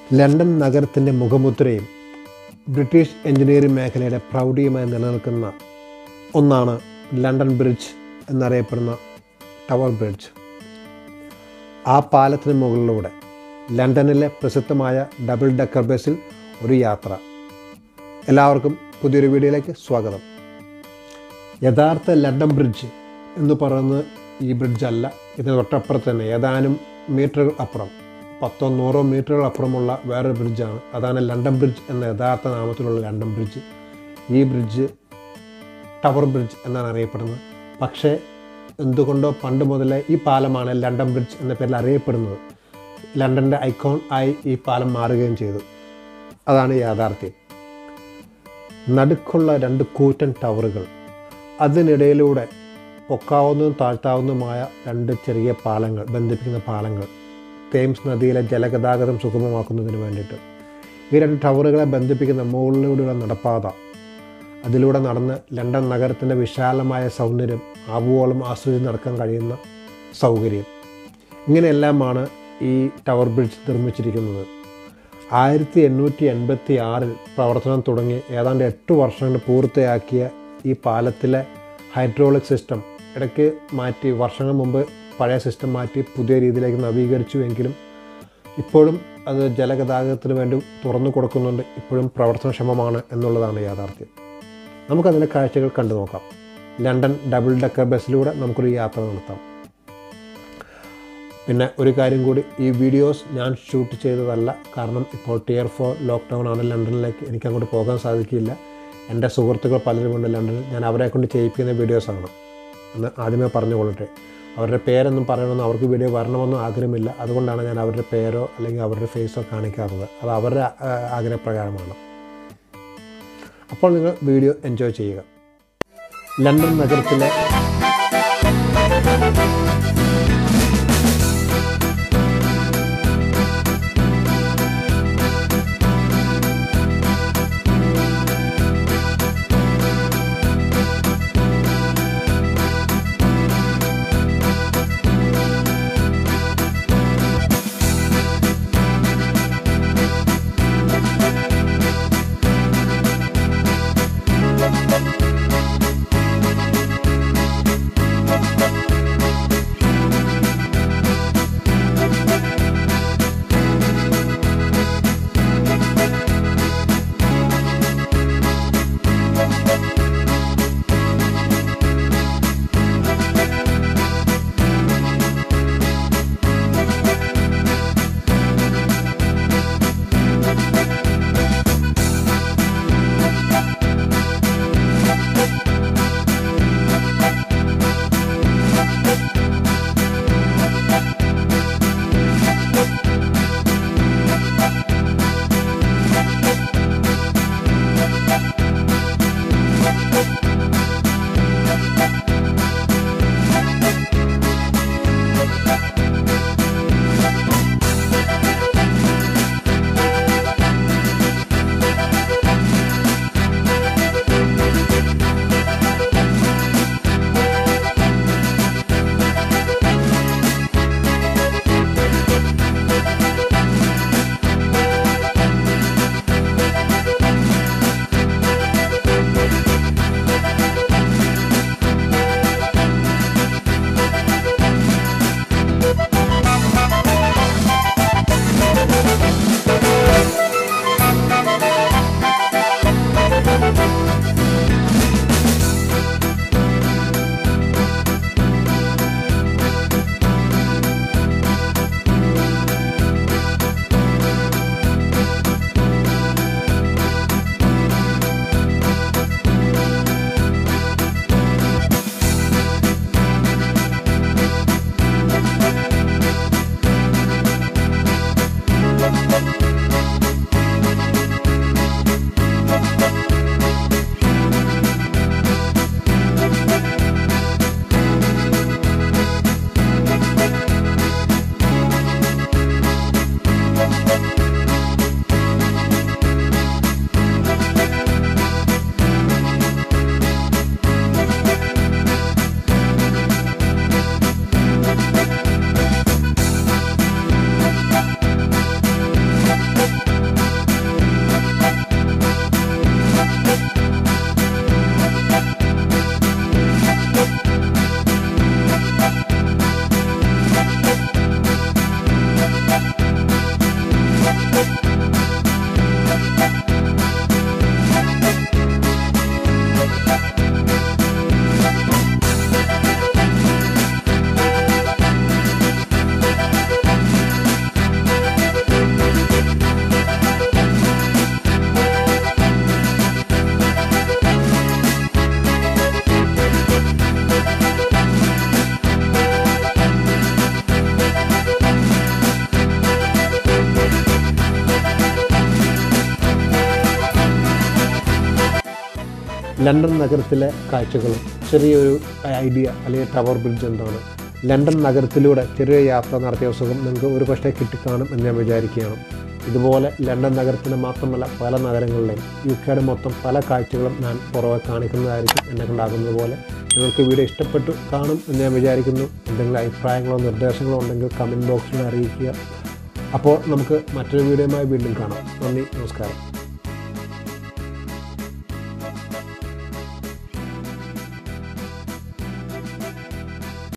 London നഗരത്തിൻ്റെ മുഖമുദ്രയും British engineering മേഖലയുടെ പ്രൗഢിയുമായി നിലനിൽക്കുന്ന ഒന്നാണ് ലണ്ടൻ ബ്രിഡ്ജ് എന്നറിയപ്പെടുന്ന ടവർ ബ്രിഡ്ജ് ആ പാലത്തിന് മുകളിലൂടെ ലണ്ടനിലെ പ്രസിദ്ധമായ ഡബിൾ ഡെക്കർ ബസ്സിൽ ഒരു യാത്ര എല്ലാവർക്കും പുതിയൊരു വീഡിയോയിലേക്ക് സ്വാഗതം യഥാർത്ഥ ലണ്ടൻ ബ്രിഡ്ജ് എന്ന് പറയുന്നത് ഈ ബ്രിഡ്ജ് അല്ല ഇതിന് തൊട്ടപ്പുറത്ത് തന്നെ ഏതാനും മീറ്ററുകൾ അപ്പുറം പത്തോ നൂറോ മീറ്ററുകൾ അപ്പുറമുള്ള വേറൊരു ബ്രിഡ്ജാണ് അതാണ് ലണ്ടൻ ബ്രിഡ്ജ് എന്ന യഥാർത്ഥ നാമത്തിലുള്ള ലണ്ടൻ ബ്രിഡ്ജ് ഈ ബ്രിഡ്ജ് ടവർ ബ്രിഡ്ജ് എന്നാണ് അറിയപ്പെടുന്നത് പക്ഷേ എന്തുകൊണ്ടോ പണ്ട് മുതലേ ഈ പാലമാണ് ലണ്ടൻ ബ്രിഡ്ജ് എന്ന പേരിൽ അറിയപ്പെടുന്നത് ലണ്ടൻ്റെ ഐക്കോൺ ആയി ഈ പാലം മാറുകയും ചെയ്തു അതാണ് യാഥാർത്ഥ്യം നടുക്കുള്ള രണ്ട് കൂറ്റൻ ടവറുകൾ അതിനിടയിലൂടെ പൊക്കാവുന്നതും താഴ്ത്താവുന്നതുമായ രണ്ട് ചെറിയ പാലങ്ങൾ ബന്ധിപ്പിക്കുന്ന പാലങ്ങൾ തേംസ് നദിയിലെ ജലഗതാഗതം സുഗമമാക്കുന്നതിന് വേണ്ടിയിട്ട് ഈ രണ്ട് ടവറുകളെ ബന്ധിപ്പിക്കുന്ന മുകളിലൂടെയുള്ള നടപ്പാത അതിലൂടെ നടന്ന് ലണ്ടൻ നഗരത്തിൻ്റെ വിശാലമായ സൗന്ദര്യം ആവുവോളം ആസ്വദിച്ച് നടക്കാൻ കഴിയുന്ന സൗകര്യം ഇങ്ങനെയെല്ലാമാണ് ഈ ടവർ ബ്രിഡ്ജ് നിർമ്മിച്ചിരിക്കുന്നത് ആയിരത്തി എണ്ണൂറ്റി എൺപത്തി ആറിൽ പ്രവർത്തനം തുടങ്ങി ഏതാണ്ട് എട്ട് വർഷങ്ങൾ പൂർത്തിയാക്കിയ ഈ പാലത്തിലെ ഹൈഡ്രോളിക് സിസ്റ്റം ഇടയ്ക്ക് മാറ്റി വർഷങ്ങൾ മുമ്പ് പഴയ സിസ്റ്റം മാറ്റി പുതിയ രീതിയിലേക്ക് നവീകരിച്ചു എങ്കിലും ഇപ്പോഴും അത് ജലഗതാഗതത്തിന് വേണ്ടി തുറന്നു കൊടുക്കുന്നുണ്ട് ഇപ്പോഴും പ്രവർത്തനക്ഷമമാണ് എന്നുള്ളതാണ് യാഥാർത്ഥ്യം നമുക്കതിൻ്റെ കാഴ്ചകൾ കണ്ടു നോക്കാം ലണ്ടൻ ഡബിൾ ഡെക്കർ ബസ്സിലൂടെ നമുക്കൊരു യാത്ര നടത്താം പിന്നെ ഒരു കാര്യം കൂടി ഈ വീഡിയോസ് ഞാൻ ഷൂട്ട് ചെയ്തതല്ല കാരണം ഇപ്പോൾ ടിയർ ഫോർ ലോക്ക്ഡൗൺ ആണ് ലണ്ടനിലേക്ക് എനിക്ക് അങ്ങോട്ട് പോകാൻ സാധിക്കില്ല എൻ്റെ സുഹൃത്തുക്കൾ പലരുമുണ്ട് ലണ്ടനിൽ ഞാൻ അവരെ കൊണ്ട് ചെയ്യിപ്പിക്കുന്ന വീഡിയോസാണ് എന്ന് ആദ്യമേ പറഞ്ഞുകൊള്ളട്ടെ അവരുടെ പേരൊന്നും പറയണമെന്ന് അവർക്ക് വീഡിയോ വരണമെന്നും ആഗ്രഹമില്ല അതുകൊണ്ടാണ് ഞാൻ അവരുടെ പേരോ അല്ലെങ്കിൽ അവരുടെ ഫേസോ കാണിക്കാത്തത് അത് അവരുടെ ആ, ആഗ്രഹപ്രകാരമാണ് അപ്പോൾ നിങ്ങൾ വീഡിയോ എൻജോയ് ചെയ്യുക ലണ്ടൻ നഗരത്തിലെ ലണ്ടൻ നഗരത്തിലെ കാഴ്ചകളും ചെറിയൊരു ഐഡിയ അല്ലെങ്കിൽ ടവർ ബ്രിഡ്ജ് എന്താണ് ലണ്ടൻ നഗരത്തിലൂടെ ചെറിയ യാത്ര നടത്തിയ സുഖം നിങ്ങൾക്ക് ഒരു പക്ഷേ കിട്ടിക്കാണും എന്ന് ഞാൻ വിചാരിക്കുകയാണ് ഇതുപോലെ ലണ്ടൻ നഗരത്തിന് മാത്രമല്ല പല നഗരങ്ങളിലെയും യു കെയുടെ മൊത്തം പല കാഴ്ചകളും ഞാൻ പുറകെ കാണിക്കുന്നതായിരിക്കും എന്നെ കൊണ്ടാകുന്നത് പോലെ നിങ്ങൾക്ക് വീഡിയോ ഇഷ്ടപ്പെട്ടു കാണും എന്ന് ഞാൻ വിചാരിക്കുന്നു എന്തെങ്കിലും അഭിപ്രായങ്ങളോ നിർദ്ദേശങ്ങളോ ഉണ്ടെങ്കിൽ കമൻറ്റ് ബോക്സിൽ അറിയിക്കുക അപ്പോൾ നമുക്ക് മറ്റൊരു വീഡിയോയുമായി വീണ്ടും കാണാം നന്ദി നമസ്കാരം